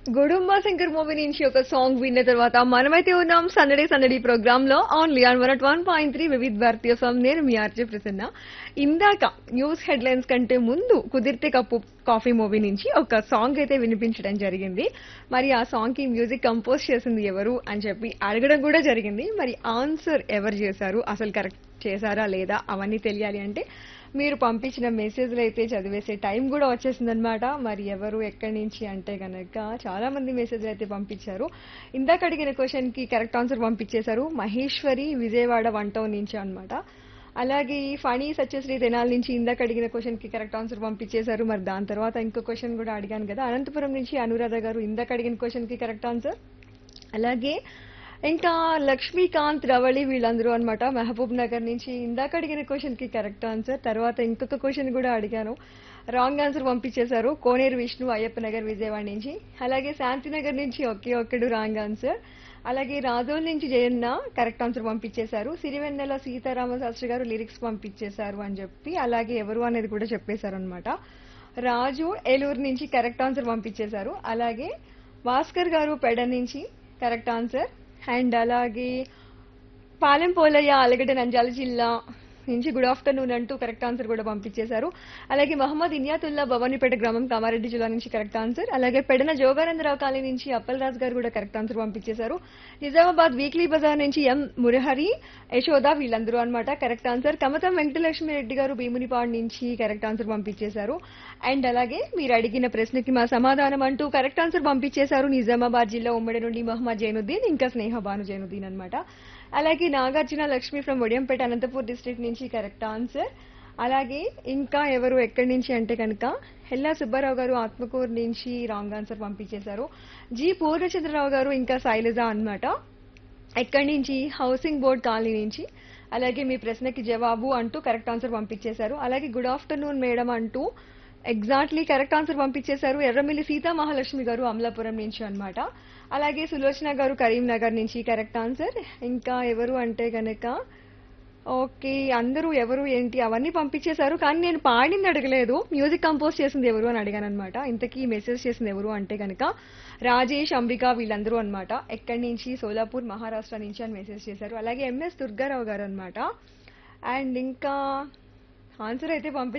Gudumba Shankar movie నుంచి ఒక song విన్న తర్వాత మనమైతే ఉన్నాం సందడి సందడి ప్రోగ్రామ్ లో only on one one point three Vividh Bharati from నేను మీ ఆర్జే ప్రసన్న ఇందాక న్యూస్ హెడ్లైన్స్ కంటే ముందు కుదిరితే కప్పు కాఫీ మూవీ నుంచి ఒక సాంగ్ అయితే వినిపించడం జరిగింది మరి ఆ సాంగ్ కి మ్యూజిక్ కంపోజ్ చేసింది ఎవరు అని చెప్పి అడగడం కూడా జరిగింది మరి ఆన్సర్ ఎవరు చేశారు అసలు కరెక్ట్ చేశారా లేదా అవన్నీ తెలియాలి అంటే మీరు పంపించిన మెసేజ్లు అయితే చదివేసే టైం కూడా వచ్చేసిందనమాట మరి ఎవరు ఎక్కడి నుంచి అంటే గనక చాలా మంది మెసేజ్లు అయితే పంపించారు ఇందాక అడిగిన క్వశ్చన్ కి కరెక్ట్ ఆన్సర్ పంపించేశారు మహేశ్వరి విజయవాడ వన్ టౌన్ నుంచి అన్నమాట అలాగే ఈ ఫణి సత్యశ్రీ తెనాల నుంచి ఇందాక అడిగిన క్వశ్చన్ కి కరెక్ట్ ఆన్సర్ పంపించేశారు మరి దాని తర్వాత ఇంకో క్వశ్చన్ కూడా అడిగాను కదా అనంతపురం నుంచి అనురాధ గారు ఇందాక అడిగిన క్వశ్చన్ కి కరెక్ట్ ఆన్సర్ అలాగే ఇంకా లక్ష్మీకాంత్ రవళి వీళ్ళందరూ అన్నమాట మహబూబ్ నగర్ నుంచి ఇందాక అడిగిన క్వశ్చన్ కి కరెక్ట్ ఆన్సర్ తర్వాత ఇంకొక క్వశ్చన్ కూడా అడిగాను రాంగ్ ఆన్సర్ పంపించేశారు కోనేరు విష్ణు అయ్యప్ప నగర్ విజయవాడ నుంచి అలాగే శాంతినగర్ నుంచి ఒకే ఒక్కడు రాంగ్ ఆన్సర్ అలాగే రాజోల్ నుంచి జయన్న కరెక్ట్ ఆన్సర్ పంపించేశారు సిరివెన్నెల సీతారామ శాస్త్రి గారు లిరిక్స్ పంపించేశారు అని చెప్పి అలాగే ఎవరు అనేది కూడా చెప్పేశారు అనమాట రాజు ఏలూరు నుంచి కరెక్ట్ ఆన్సర్ పంపించేశారు అలాగే భాస్కర్ గారు పెడ నుంచి కరెక్ట్ ఆన్సర్ అండ్ అలాగే పాలెం పోలయ్య అలగడ్డ నంజాల జిల్లా నుంచి గుడ్ ఆఫ్టర్నూన్ అంటూ కరెక్ట్ ఆన్సర్ కూడా పంపించేశారు అలాగే మహమ్మద్ ఇనియాతుల్లా భవానీపేట గ్రామం కామారెడ్డి జిల్లా నుంచి కరెక్ట్ ఆన్సర్ అలాగే పెడన జోగానందరావు కాలనీ నుంచి అప్పలరాజు గారు కూడా కరెక్ట్ ఆన్సర్ పంపించేశారు నిజామాబాద్ వీక్లీ బజార్ నుంచి ఎం మురహరి యశోద వీళ్ళందరూ అన్నమాట కరెక్ట్ ఆన్సర్ కమతం వెంకటలక్ష్మి రెడ్డి గారు భీమునిపాడు నుంచి కరెక్ట్ ఆన్సర్ పంపించేశారు అండ్ అలాగే మీరు అడిగిన ప్రశ్నకి మా సమాధానం అంటూ కరెక్ట్ ఆన్సర్ పంపించేశారు నిజామాబాద్ జిల్లా ఉమ్మడి నుండి మహమ్మద్ జైనుద్దీన్ ఇంకా స్నేహ భాను జైనుద్దీన్ అన్నమాట అలాగే నాగార్జున లక్ష్మి ఫ్రమ్ ఒడియంపేట అనంతపూర్ డిస్ట్రిక్ట్ నుంచి కరెక్ట్ ఆన్సర్ అలాగే ఇంకా ఎవరు ఎక్కడి నుంచి అంటే కనుక హెల్లా సుబ్బారావు గారు ఆత్మకూరు నుంచి రాంగ్ ఆన్సర్ పంపించేశారు జి పూర్ణచంద్రరావు గారు ఇంకా శైలజ అన్నమాట ఎక్కడి నుంచి హౌసింగ్ బోర్డ్ కాలనీ నుంచి అలాగే మీ ప్రశ్నకి జవాబు అంటూ కరెక్ట్ ఆన్సర్ పంపించేశారు అలాగే గుడ్ ఆఫ్టర్నూన్ మేడం అంటూ ఎగ్జాక్ట్లీ కరెక్ట్ ఆన్సర్ పంపించేశారు ఎర్రమిల్లి సీతా మహాలక్ష్మి గారు అమలాపురం నుంచి అన్నమాట అలాగే సులోచన గారు కరీంనగర్ నుంచి కరెక్ట్ ఆన్సర్ ఇంకా ఎవరు అంటే గనక ఓకే అందరూ ఎవరు ఏంటి అవన్నీ పంపించేశారు కానీ నేను పాడింది అడగలేదు మ్యూజిక్ కంపోజ్ చేసింది ఎవరు అని అడిగాను అనమాట ఇంతకీ మెసేజ్ చేసింది ఎవరు అంటే కనుక రాజేష్ అంబిక వీళ్ళందరూ అన్నమాట ఎక్కడి నుంచి సోలాపూర్ మహారాష్ట్ర నుంచి అని మెసేజ్ చేశారు అలాగే ఎంఎస్ దుర్గారావు గారు అన్నమాట అండ్ ఇంకా ఆన్సర్ అయితే పంపి